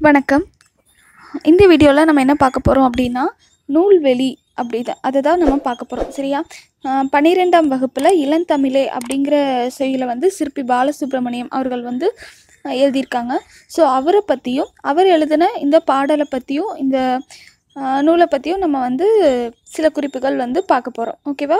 வணக்கம் இந்த வீடியோவில் நம்ம என்ன பார்க்க போகிறோம் அப்படின்னா நூல்வெளி அப்படி தான் அதை தான் நம்ம பார்க்க போகிறோம் சரியா ஆஹ் பன்னிரெண்டாம் வகுப்பில் இளந்தமிழே அப்படிங்கிற செய்யுளை வந்து சிற்பி பாலசுப்ரமணியம் அவர்கள் வந்து ஆஹ் எழுதியிருக்காங்க ஸோ அவரை பற்றியும் அவர் எழுதின இந்த பாடலை பற்றியும் இந்த ஆஹ் நூலை பற்றியும் நம்ம வந்து சில குறிப்புகள் வந்து பார்க்க போகிறோம் ஓகேவா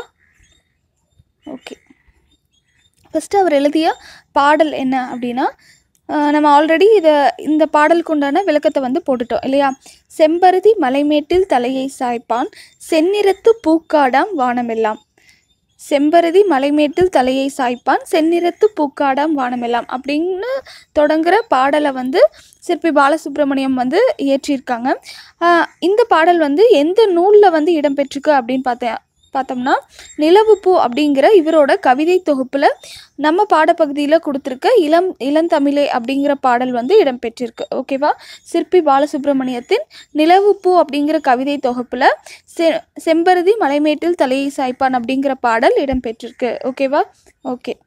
ஓகே ஃபஸ்ட்டு அவர் எழுதிய பாடல் என்ன அப்படின்னா ஆஹ் நம்ம ஆல்ரெடி இதை இந்த பாடலுக்கு உண்டான விளக்கத்தை வந்து போட்டுட்டோம் இல்லையா செம்பருதி மலைமேட்டில் தலையை சாய்ப்பான் செந்நிறத்து பூக்காடாம் வானமெல்லாம் செம்பருதி மலைமேட்டில் தலையை சாய்ப்பான் செந்நிறத்து பூக்காடாம் வானமெல்லாம் அப்படின்னு தொடங்குற பாடலை வந்து சிற்பி பாலசுப்ரமணியம் வந்து இயற்றியிருக்காங்க ஆஹ் இந்த பாடல் வந்து எந்த நூலில் வந்து இடம்பெற்றிருக்கு அப்படின்னு பார்த்தேன் பார்த்தோம்னா நிலவுப்பூ அப்படிங்கிற இவரோட கவிதை தொகுப்பில் நம்ம பாடப்பகுதியில் கொடுத்துருக்க இளம் இளந்தமிழே அப்படிங்கிற பாடல் வந்து இடம்பெற்றிருக்கு ஓகேவா சிற்பி பாலசுப்ரமணியத்தின் நிலவுப்பூ அப்படிங்கிற கவிதை தொகுப்பில் செ செம்பருதி மலைமேட்டில் தலையை சாய்ப்பான் அப்படிங்கிற பாடல் இடம்பெற்றிருக்கு ஓகேவா ஓகே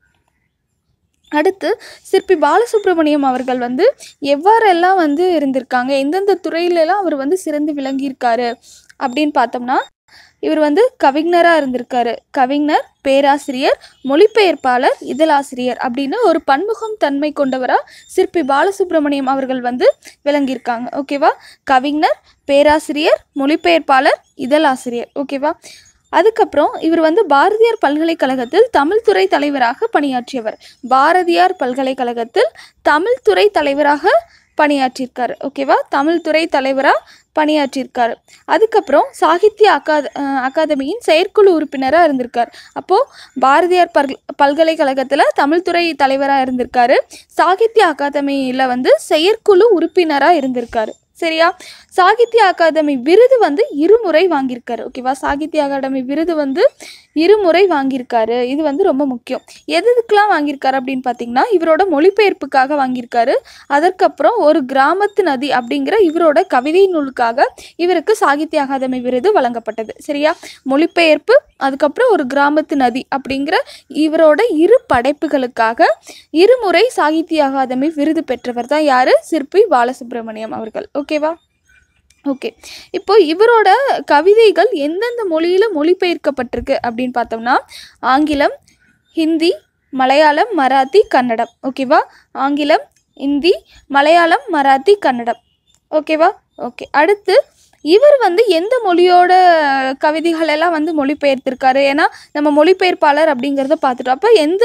அடுத்து சிற்பி பாலசுப்ரமணியம் அவர்கள் வந்து எவ்வாறெல்லாம் வந்து இருந்திருக்காங்க எந்தெந்த துறையிலலாம் அவர் வந்து சிறந்து விளங்கியிருக்காரு அப்படின்னு பார்த்தோம்னா இவர் வந்து கவிஞராக இருந்திருக்காரு கவிஞர் பேராசிரியர் மொழிபெயர்ப்பாளர் இதழாசிரியர் அப்படின்னு ஒரு பன்முகம் தன்மை கொண்டவராக சிற்பி பாலசுப்ரமணியம் அவர்கள் வந்து விளங்கியிருக்காங்க ஓகேவா கவிஞர் பேராசிரியர் மொழிபெயர்ப்பாளர் இதழாசிரியர் ஓகேவா அதுக்கப்புறம் இவர் வந்து பாரதியார் பல்கலைக்கழகத்தில் தமிழ்துறை தலைவராக பணியாற்றியவர் பாரதியார் பல்கலைக்கழகத்தில் தமிழ்துறை தலைவராக பணியாற்றியிருக்காரு ஓகேவா தமிழ்துறை தலைவராக பணியாற்றியிருக்காரு அதுக்கப்புறம் சாகித்ய அகாத அஹ் அகாதமியின் செயற்குழு உறுப்பினராக இருந்திருக்கார் அப்போது பாரதியார் பல் பல்கலைக்கழகத்தில் தமிழ்துறை தலைவராக இருந்திருக்காரு சாகித்ய அகாதமியில் வந்து செயற்குழு உறுப்பினராக இருந்திருக்காரு சரியா சாகித்ய அகாதமி விருது வந்து இருமுறை வாங்கியிருக்காரு ஓகேவா சாகித்ய அகாடமி விருது வந்து இருமுறை வாங்கியிருக்காரு இது வந்து ரொம்ப முக்கியம் எதுக்கெலாம் வாங்கியிருக்காரு அப்படின்னு பார்த்தீங்கன்னா இவரோட மொழிபெயர்ப்புக்காக வாங்கியிருக்காரு அதற்கப்புறம் ஒரு கிராமத்து நதி அப்படிங்கிற இவரோட கவிதை நூலுக்காக இவருக்கு சாகித்ய அகாதமி விருது வழங்கப்பட்டது சரியா மொழிபெயர்ப்பு அதுக்கப்புறம் ஒரு கிராமத்து நதி அப்படிங்கிற இவரோட இரு படைப்புகளுக்காக இருமுறை சாகித்ய அகாதமி விருது பெற்றவர் தான் யார் சிற்பி பாலசுப்ரமணியம் அவர்கள் ஓகேவா ஓகே இப்போ இவரோட கவிதைகள் எந்தெந்த மொழியில் மொழிபெயர்க்கப்பட்டிருக்கு அப்படின்னு பார்த்தோம்னா ஆங்கிலம் ஹிந்தி மலையாளம் மராத்தி கன்னடம் ஓகேவா ஆங்கிலம் ஹிந்தி மலையாளம் மராத்தி கன்னடம் ஓகேவா ஓகே அடுத்து இவர் வந்து எந்த மொழியோட கவிதைகள் எல்லாம் வந்து மொழிபெயர்த்திருக்காரு ஏன்னா நம்ம மொழிபெயர்ப்பாளர் அப்படிங்கிறத பார்த்துட்டோம் அப்போ எந்த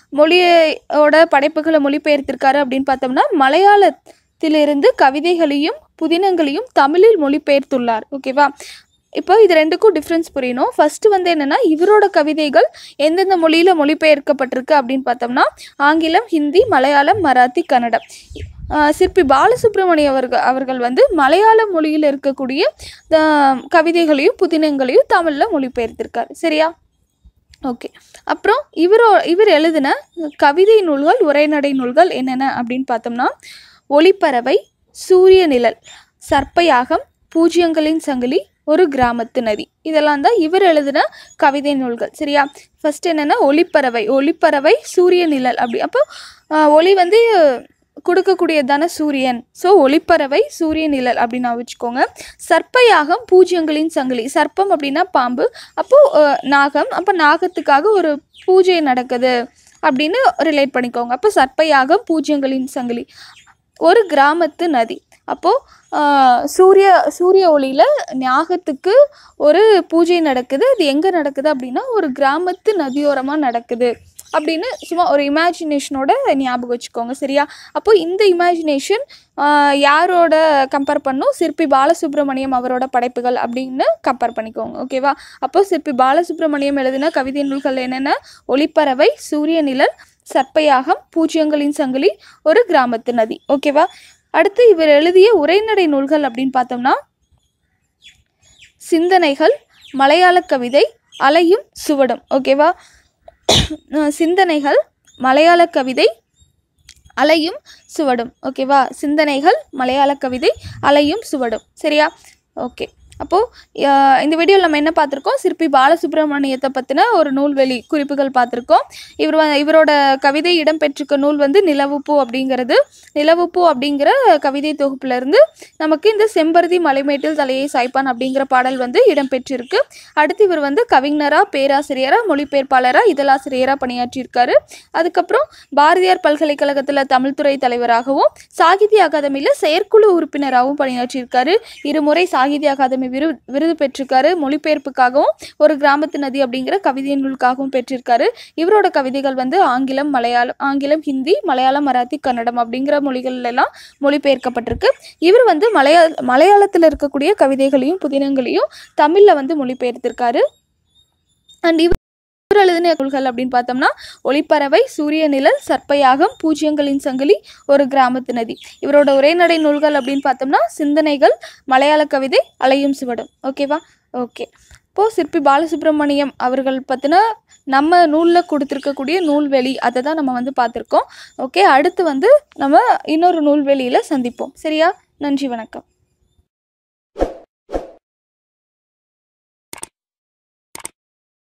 மொழியோட படைப்புகளை மொழிபெயர்த்திருக்காரு அப்படின்னு பார்த்தோம்னா மலையாளத்திலிருந்து கவிதைகளையும் புதினங்களையும் தமிழில் மொழிபெயர்த்துள்ளார் ஓகேவா இப்போ இது ரெண்டுக்கும் டிஃப்ரென்ஸ் புரியணும் ஃபர்ஸ்ட் வந்து என்னென்னா இவரோட கவிதைகள் எந்தெந்த மொழியில் மொழிபெயர்க்கப்பட்டிருக்கு அப்படின்னு பார்த்தோம்னா ஆங்கிலம் ஹிந்தி மலையாளம் மராத்தி கன்னடம் ஆஹ் சிற்பி பாலசுப்ரமணியம் அவர்கள் அவர்கள் வந்து மலையாள மொழியில் இருக்கக்கூடிய ஆஹ் கவிதைகளையும் புதினங்களையும் தமிழில் மொழிபெயர்த்திருக்கார் சரியா ஓகே அப்புறம் இவரோ இவர் எழுதின கவிதை நூல்கள் உரைநடை நூல்கள் என்னென்ன அப்படின்னு பார்த்தோம்னா ஒளிப்பறவை சூரிய நிழல் சர்ப்பயாகம் பூஜ்யங்களின் சங்கிலி ஒரு கிராமத்து நதி இதெல்லாம் தான் இவர் எழுதின கவிதை நூல்கள் சரியா ஃபர்ஸ்ட் என்னென்னா ஒளிப்பறவை ஒளிப்பறவை சூரிய நிழல் அப்படி அப்போ ஆஹ், ஒளி வந்து கொடுக்கக்கூடியதான சூரியன் ஸோ ஒளிப்பறவை சூரிய நிழல் அப்படின்னு வச்சுக்கோங்க சர்ப்பயாகம் பூஜ்யங்களின் சங்கிலி சர்ப்பம் அப்படின்னா பாம்பு அப்போது நாகம் அப்போ நாகத்துக்காக ஒரு பூஜை நடக்குது அப்படின்னு ரிலேட் பண்ணிக்கோங்க அப்போ சர்ப்பயாகம் பூஜ்யங்களின் சங்கிலி ஒரு கிராமத்து நதி அப்போது சூரிய சூரிய ஒளியில் ஞாகத்துக்கு ஒரு பூஜை நடக்குது அது எங்கே நடக்குது அப்படின்னா ஒரு கிராமத்து நதியோரமாக நடக்குது அப்படின்னு சும்மா ஒரு இமேஜினேஷனோட ஞாபகம் வச்சுக்கோங்க சரியா அப்போ இந்த இமேஜினேஷன் யாரோட கம்பேர் பண்ணும் சிற்பி பாலசுப்ரமணியம் அவரோட படைப்புகள் அப்படின்னு கம்பேர் பண்ணிக்கோங்க ஓகேவா அப்போ சிற்பி பாலசுப்ரமணியம் எழுதின கவிதை நூல்கள் என்னென்ன ஒளிப்பறவை சூரிய நிழல் சர்ப்பயாகம் பூஜ்யங்களின் சங்கிலி ஒரு கிராமத்து நதி ஓகேவா அடுத்து இவர் எழுதிய உரைநடை நூல்கள் அப்படின்னு பார்த்தோம்னா சிந்தனைகள் மலையாள கவிதை அலையும் சுவடும் ஓகேவா அஹ் சிந்தனைகள் மலையாள கவிதை அலையும் சுவடும் ஓகேவா சிந்தனைகள் மலையாள கவிதை அலையும் சுவடும் சரியா ஓகே அப்போது இந்த வீடியோவில் நம்ம என்ன பார்த்துருக்கோம் சிற்பி பாலசுப்ரமணியத்தை பற்றின ஒரு நூல்வெளி குறிப்புகள் பார்த்துருக்கோம் இவர் வ- இவரோட கவிதை இடம்பெற்றிருக்க நூல் வந்து நிலவுப்பூ அப்படிங்கிறது நிலவுப்பூ அப்படிங்கிற கவிதை தொகுப்புலேருந்து நமக்கு இந்த செம்பருதி மலைமேட்டில் தலையை சாய்ப்பான் அப்படிங்கிற பாடல் வந்து இடம்பெற்றிருக்கு அடுத்து இவர் வந்து கவிஞராக பேராசிரியராக மொழிபெயர்ப்பாளராக இதழாசிரியராக பணியாற்றியிருக்காரு அதுக்கப்புறம் பாரதியார் பல்கலைக்கழகத்தில் தமிழ்துறை தலைவராகவும் சாகித்ய அகாதமியில் செயற்குழு உறுப்பினராகவும் பணியாற்றியிருக்காரு இருமுறை சாகித்ய அகாதமி விரு விருது பெற்றிருக்காரு மொழிபெயர்ப்புக்காகவும் ஒரு கிராமத்து நதி அப்படிங்கிற கவிதை நூலுக்காகவும் பெற்றிருக்காரு இவரோட கவிதைகள் வந்து ஆங்கிலம் மலையாளம் ஆங்கிலம் ஹிந்தி மலையாளம் மராத்தி கன்னடம் அப்படிங்கிற மொழிகள்ல எல்லாம் மொழிபெயர்க்கப்பட்டிருக்கு இவர் வந்து மலையாள மலையாளத்தில் இருக்கக்கூடிய கவிதைகளையும் புதினங்களையும் தமிழில் வந்து மொழிபெயர்த்திருக்காரு அண்ட் இவர் இவர் எழுதின நூல்கள் அப்படின்னு பார்த்தோம்னா ஒளிப்பறவை சூரிய நிழல் சர்ப்பயாகம் பூஜ்யங்களின் சங்கிலி ஒரு கிராமத்து நதி இவரோட உரைநடை நூல்கள் அப்படின்னு பார்த்தோம்னா சிந்தனைகள் மலையாள கவிதை அலையும் சிவடம் ஓகேவா ஓகே இப்போது சிற்பி பாலசுப்ரமணியம் அவர்கள் பற்றின நம்ம நூலில் கொடுத்துருக்கக்கூடிய நூல்வெளி அதை தான் நம்ம வந்து பார்த்துருக்கோம் ஓகே அடுத்து வந்து நம்ம இன்னொரு நூல்வெளியில் சந்திப்போம் சரியா நன்றி வணக்கம்